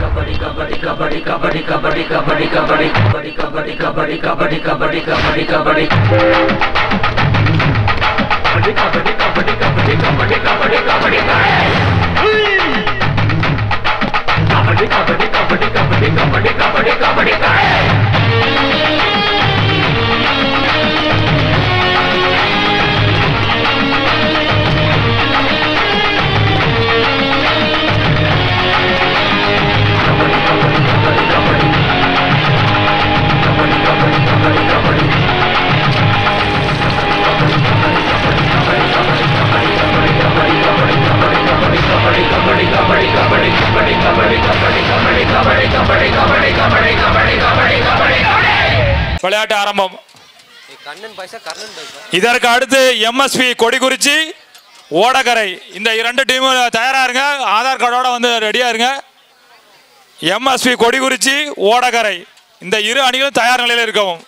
விளையாட்டு ஆரம்பம் கண்ணன் பைசா கர்ணன் பைசா இதற்கு அடுத்து எம்எஸ்பி கொடிக்குறிச்சி ஓடகரை இந்த இரண்டு டீமும் தயாரா இருங்க ஆதார் கார்டோட வந்து ரெடியா இருங்க எம்எஸ்பி கொடிக்குறிச்சி ஓடகரை இந்த இரு அணிகளும் தயார் நிலையில் இருக்கவும்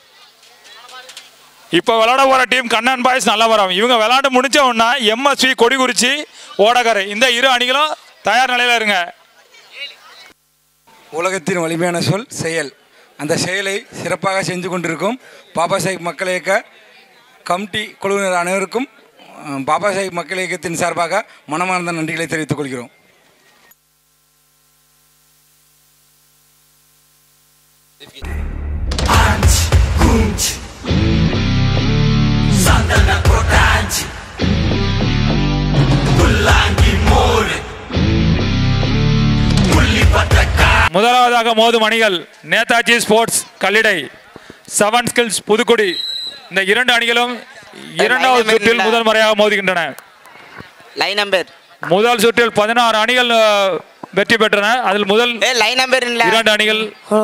இப்போ விளையாட போற டீம் கண்ணன் பாய்ஸ் நல்லவரம் இவங்க விளையாண்டு முடிச்ச உடனே எம்எஸ்பி கொடிக்குறிச்சி ஓடகரை இந்த இரு அணிகளும் தயார் நிலையில் இருங்க உலகத்தின் வலிமையான சொல் செயல் அந்த செயலை சிறப்பாக செஞ்சு கொண்டிருக்கும் பாபா சாஹிப் மக்கள் இயக்க கமிட்டி குழுவினர் அனைவருக்கும் அஹ், பாபா சாஹிப் மக்கள் இயக்கத்தின் சார்பாக மனமார்ந்த நன்றிகளை தெரிவித்துக் கொள்கிறோம் முதலாவதாக மோதும் அணிகள் Netaji sports Kallidai seven skills Pudukkudi இந்த இரண்டு அணிகளும் இரண்டாவது line சுற்றில் இல்ல. முதல் முறையாக மோதுகின்றன லைன் நம்பர் முதல் சுற்றில் பதினாறு அணிகள் அஹ், வெற்றி பெற்றன அதில் முதல் ஏ லைன் நம்பர் இல்ல இரண்டு அணிகள்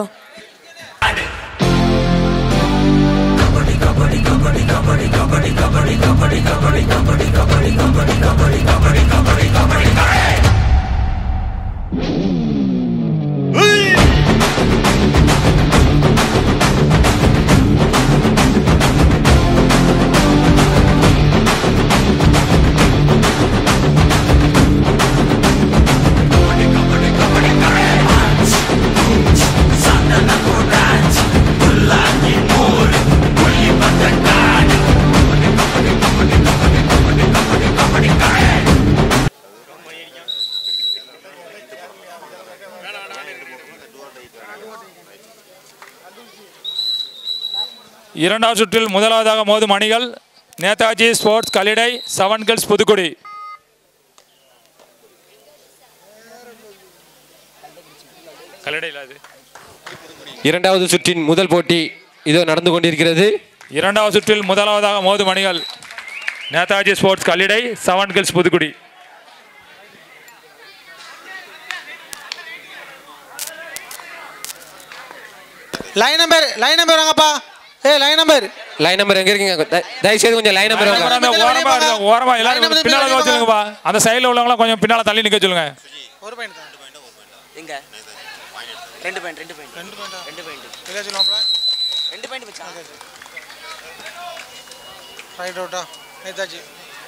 இரண்டாவது சுற்றில் முதலாவதாக மோதும் அணிகள் Netaji sports Kallidai seven girls Pudukkudi Kallidai இல்ல அது இரண்டாவது சுற்றின் முதல் போட்டி இதோ நடந்து கொண்டிருக்கிறது இரண்டாவது சுற்றில் முதலாவதாக மோதும் அணிகள் Netaji sports Kallidai seven girls Pudukkudi line number line number வாங்கப்பா ஏ லைன் நம்பர் லைன் நம்பர் எங்க இருக்கீங்க த- தயவுசெய்து கொஞ்சம் லைன் நம்பர் வாங்க அந்த ஓரமா இருங்க, ஓரமா எல்லாரும் கொஞ்சம் பின்னால நிக்க சொல்லுங்கப்பா அந்த சைடுல உள்ளவங்களாம் கொஞ்சம் பின்னால தள்ளி நிக்க சொல்லுங்க ஒரு பாயிண்ட் தான் எங்க ரெண்டு பாயிண்ட் ரெண்டு பாயிண்ட் ரெண்டு பாயிண்ட் ரெண்டு பாயிண்ட் எங்க சொல்லுவாப்ல ரெண்டு பாயிண்ட் மச்சான் ரைட் அவுட்டா நேதாஜி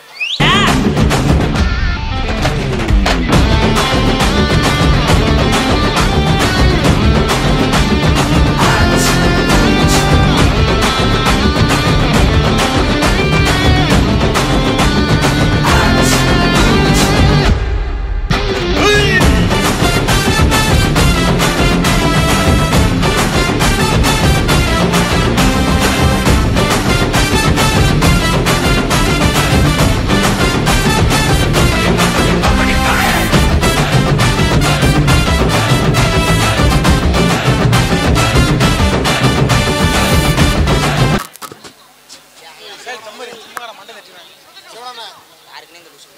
யாருக்குன்னே இந்த லூசு.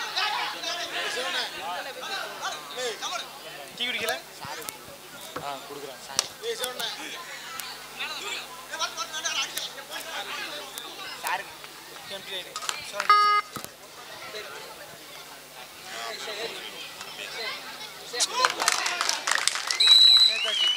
டீ குடிக்கல சாருக்கு எம்டி ரைடு நேதாஜி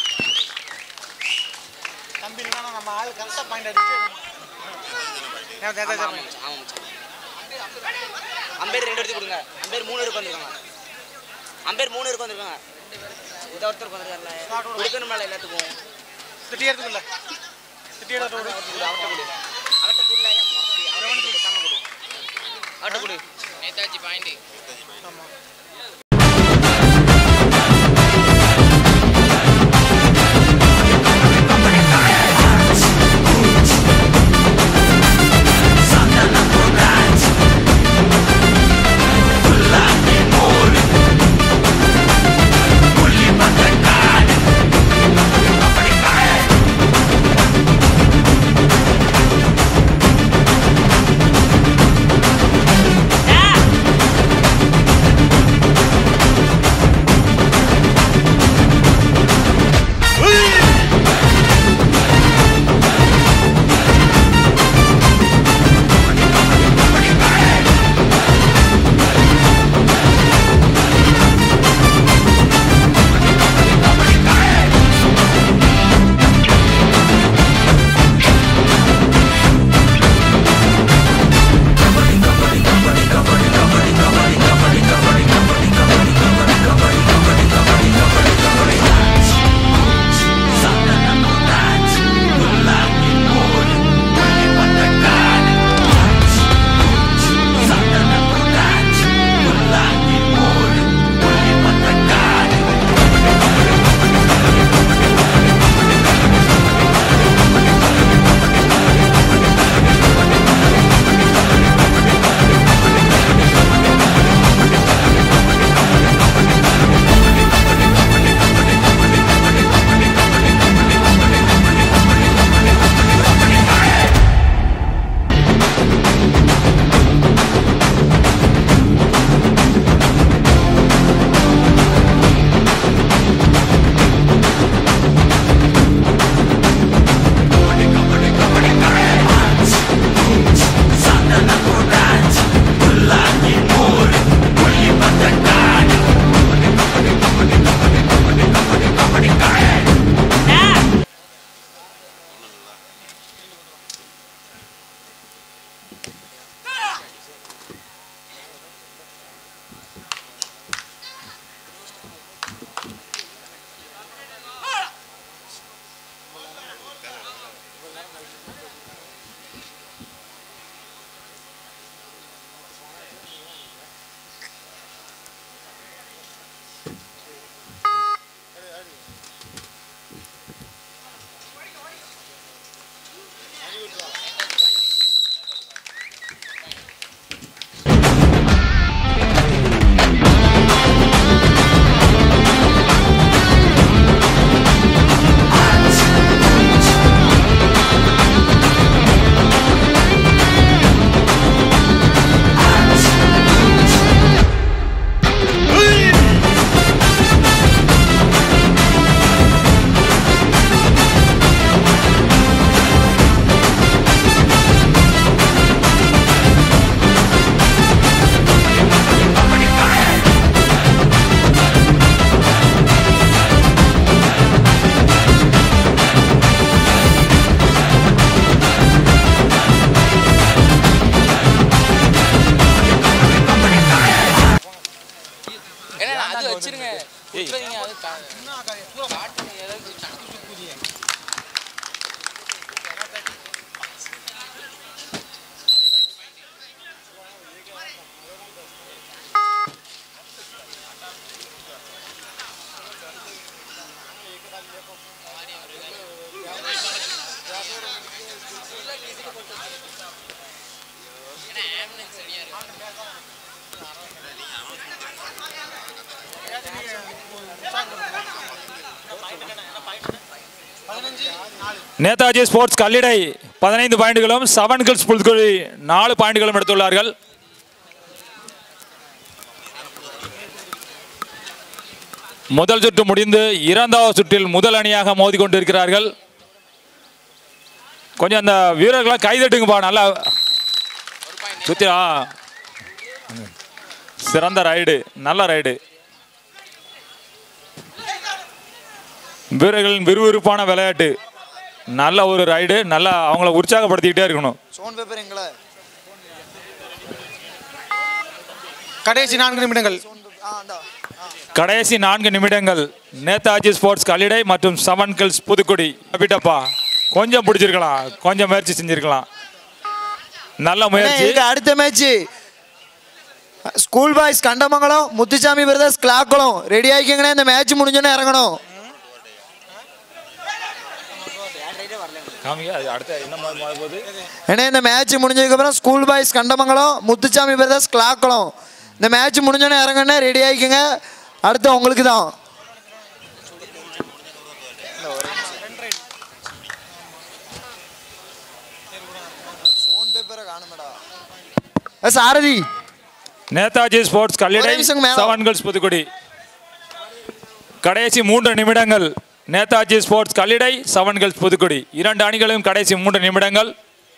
தம்பி இல்லைன்னா நம்ம ஆள் கரெக்டாக பாயிண்ட் அடிச்சு நேதாஜி ஆமா மச்சான், ஆமா மச்சான். அம்பேர் ரெண்டு எடுத்து கொடுங்க அம்பேர் மூணு பேர் உட்காந்துருக்காங்க அம்பேர் மூணு இருக்கு வந்திருக்காங்க இந்த ஒருத்தர் வந்துருக்காருல கொடுக்கணும்ல எல்லாத்துக்கும் திட்டி எடுத்துக்கல திட்டி எடுத்து அவர்கிட்ட கொடு அவர்கிட்ட கொடுல ஏன் முறப்பி அவர்கிட்ட கொடுத்தாம கொடு அவர்கிட்ட கொடு நேதாஜி பாயிண்ட் ஏன்னா அது வச்சிருங்க விட்டுறாதீங்க, அது கா- காட்டுங்க, ஏதாவது சக்கு சுக்குதியே. நேதாஜி ஸ்போர்ட்ஸ் கல்லிடை பதினைந்து பாயிண்டுகளும் செவன் கில்ஸ் புல்குழி நாலு பாயிண்டுகளும் எடுத்துள்ளார்கள் முதல் சுற்று முடிந்து இரண்டாவது சுற்றில் முதல் அணியாக மோதி கொண்டிருக்கிறார்கள் கொஞ்சம் அந்த வீரர்களை கைதட்டுங்கப்பா நல்லா சுத்தி ஆ சிறந்த ரைடு நல்ல ரைடு வீரர்களின் விறுவிறுப்பான விளையாட்டு நல்ல ஒரு ரைடு நல்லா அவங்கள உற்சாகப்படுத்திக்கிட்டே இருக்கணும் சோன் பேப்பர் எங்களை கடைசி நான்கு நிமிடங்கள் கடைசி நான்கு நிமிடங்கள் நேதாஜி ஸ்போர்ட்ஸ் கல்லிடை மற்றும் செவன் கில்ஸ் புதுக்குடி அப்படிட்டப்பா கொஞ்சம் பிடிச்சிருக்கலாம் கொஞ்சம் முயற்சி செஞ்சிருக்கலாம் நல்ல அண்ணே, முயற்சி இதுக்கு அடுத்த match school boys Kandamangalam Muthusamy brothers Kilakkulam ready ஆகிக்கங்கண்ணே இந்த மேட்ச் முடிஞ்சோன்னே இறங்கணும் காமிங்க அது அடுத்த என்ன மாதிரி மாற போகுது ஏன்னா இந்த மேட்ச் முடிஞ்சதுக்கப்புறம் school boys Kandamangalam Muthusamy brothers Kilakkulam இந்த மேட்ச் முடிஞ்சோன்னே இறங்கண்ணே ரெடி ஆகிக்கங்க அடுத்து உங்களுக்கு தான் சாரதி நேதாஜி ஸ்போர்ட்ஸ் கல்லிடை ஒரே நிமிஷம் மேடம். செவன் கேர்ள்ஸ் புதுக்குடி கடைசி மூன்று நிமிடங்கள் Netaji sports Kallidai seven girls Pudukkudi இரண்டு அணிகளும் கடைசி மூன்று நிமிடங்கள்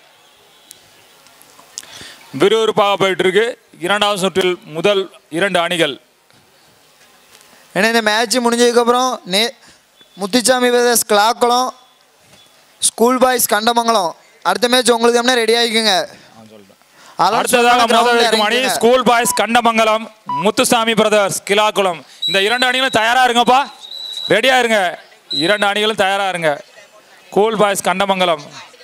விறுவிறுப்பாக போயிட்டு இருக்கு இரண்டாவது சுற்றில் முதல் இரண்டு அணிகள் ஏன்னா இந்த மேட்ச் முடிஞ்சதுக்கப்புறம் நே Muthusamy brothers Kilakkulam school boys Kandamangalam அடுத்த மேட்ச் உங்களுக்கு என்ன ரெடி ஆகிக்குங்க அதெல்லாம் அடுத்ததாக சொல்லாம முதல் ground ல இருக்கும் அணி இறங்கிக்கங்க. School boys Kandamangalam Muthusamy brothers Kilakkulam இந்த இரண்டு அணிகளும் தயாரா இருங்கப்பா ரெடியா இருங்க இரண்டு அணிகளும் தயாரா இருங்க school boys Kandamangalam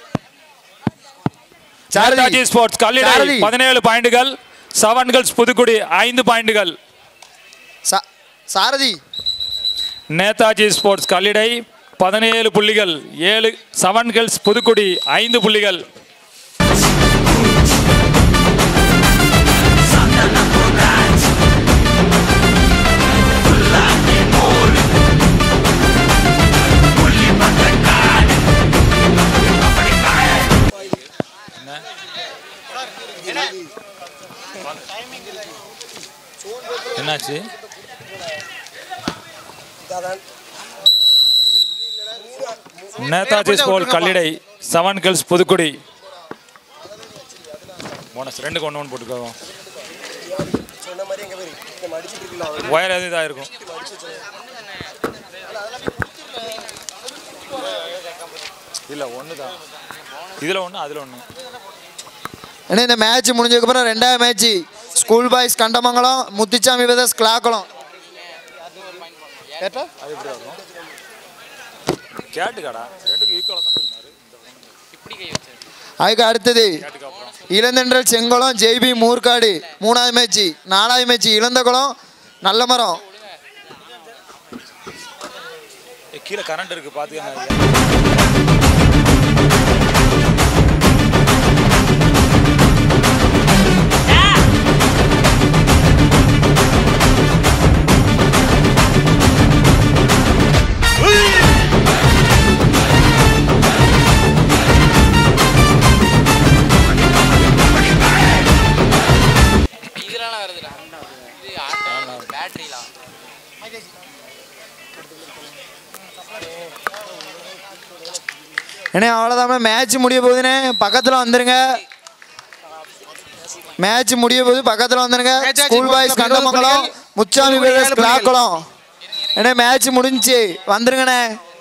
Sarathi. Netaji sports Kallidai Sarathi. பதினேழு பாயிண்டுகள் செவன் கேர்ள்ஸ் புதுக்குடி ஐந்து பாயிண்டுகள் சா- சாரதி நேதாஜி ஸ்போர்ட்ஸ் கல்லிடை பதினேழு புள்ளிகள் ஏழு செவன் கேர்ள்ஸ் புதுக்குடி ஐந்து புள்ளிகள் என்னாச்சு Netaji sport Kallidai seven girls Pudukkudi bonus ரெண்டுக்கு ஒன்று ஒன்று போட்டுக்கோங்க ஒயர் எது இதாக இருக்கும் இல்லை ஒன்று தான் இதில் ஒன்று அதில் ஒன்று ஏன்னா இந்த மேட்ச் முடிஞ்சதுக்கப்புறம் ரெண்டாவது match school boys Kandamangalam Muthusamy brothers Kilakkulam கேட்டா கேட்டுக்காடா ரெண்டுக்கு ஈக்குவலாக தான் இருந்தாரு இப்படி கை வச்சாரு அதுக்கு அடுத்தது கேட்டுக்கு அப்புறம் இளந்தென்றல் செங்குளம் ஜெய்பி மூர்க்காடு மூணாவது மேட்ச் நாலாவது மேட்ச் இளந்தகுளம் நல்ல மரம் ஏய், கீழே கரண்ட் இருக்கு பார்த்துக்கங்க இதெல்லாம் வருதுடா இது ஆட்டோ பேட்டரிலாம் ஏன்னா அவ்வளோதான் மேட்ச் முடிய போகுதுண்ணே பக்கத்தில் வந்துருங்க மேட்ச் முடிய போகுது பக்கத்தில் வந்துருங்க school boys Kandamangalam Muthusamy brothers Kilakkulam ஏன்னா மேட்ச் முடிஞ்சுச்சு வந்துருங்கண்ணே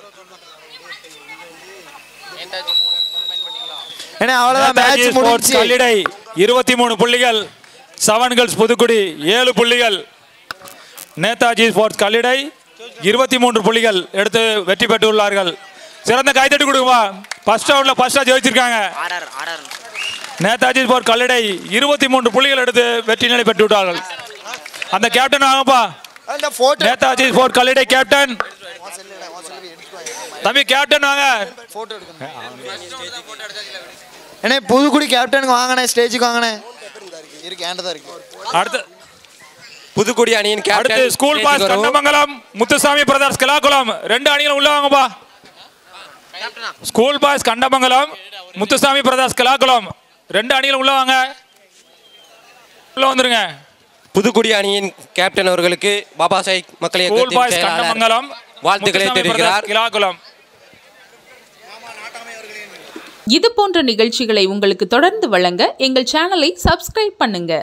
நேதாஜி மூணு மூணு பாயிண்ட் பண்ணிங்களா ஏன்னா அவ்வளோதான் நேதாஜி மேட்ச் ஸ்போர்ட்ஸ் முடிஞ்சுச்சு கல்லிடை இருபத்தி மூணு புள்ளிகள் செவன் கேர்ள்ஸ் புதுக்குடி ஏழு புள்ளிகள் நேதாஜி ஸ்போர்ட்ஸ் கல்லிடை இருபத்தி மூன்று புள்ளிகள் எடுத்து வெற்றி பெற்றுள்ளார்கள் சிறந்த கைத்தட்டி கொடுங்கப்பா ஃபர்ஸ்ட் ரவுண்டில் ஃபர்ஸ்டாக ஜெயிச்சிருக்காங்க R R R R Netaji sport Kallidai இருபத்தி மூன்று புள்ளிகள் எடுத்து வெற்றி நிலை பெற்று விட்டார்கள் அந்த கேப்டன் வாங்கப்பா அந்த photo Netaji sport Kallidai captain தம்பி கேப்டன் வாங்க ஏன்னா புதுக்குடி கேப்டனுக்கு வாங்கினேன் ஸ்டேஜுக்கு வாங்கினேன் இருக்கு ஏன்டா தான் இருக்கு அடுத்து புதுக்குடி அணியின் அடுத்து கேப்டன் ஸ்கூல் பாஸ் ஸ்டேஜுக்கு வரவும். கண்டமங்கலம் முத்துசாமி பிரதர்ஸ் கிலாக்குளம் ரெண்டு அணிகளும் உள்ள வாங்கப்பா school boys Kandamangalam Muthusamy brothers Kilakkulam ரெண்டு அணிகளும் உள்ள வாங்க உள்ள வந்துருங்க புதுக்குடி அணியின் கேப்டன் அவர்களுக்கு பாபா சாஹிப் மக்கள் ஸ்கூல் இயக்கத்தின் பாய்ஸ் செயலாளர் கண்டமங்கலம் வாழ்த்துக்களை முத்துசாமி தெரிவிக்கிறார் பிரதர்ஸ் கிலாக்குளம் இது போன்ற நிகழ்ச்சிகளை உங்களுக்கு தொடர்ந்து வழங்க எங்கள் சேனலை சப்ஸ்கிரைப் பண்ணுங்க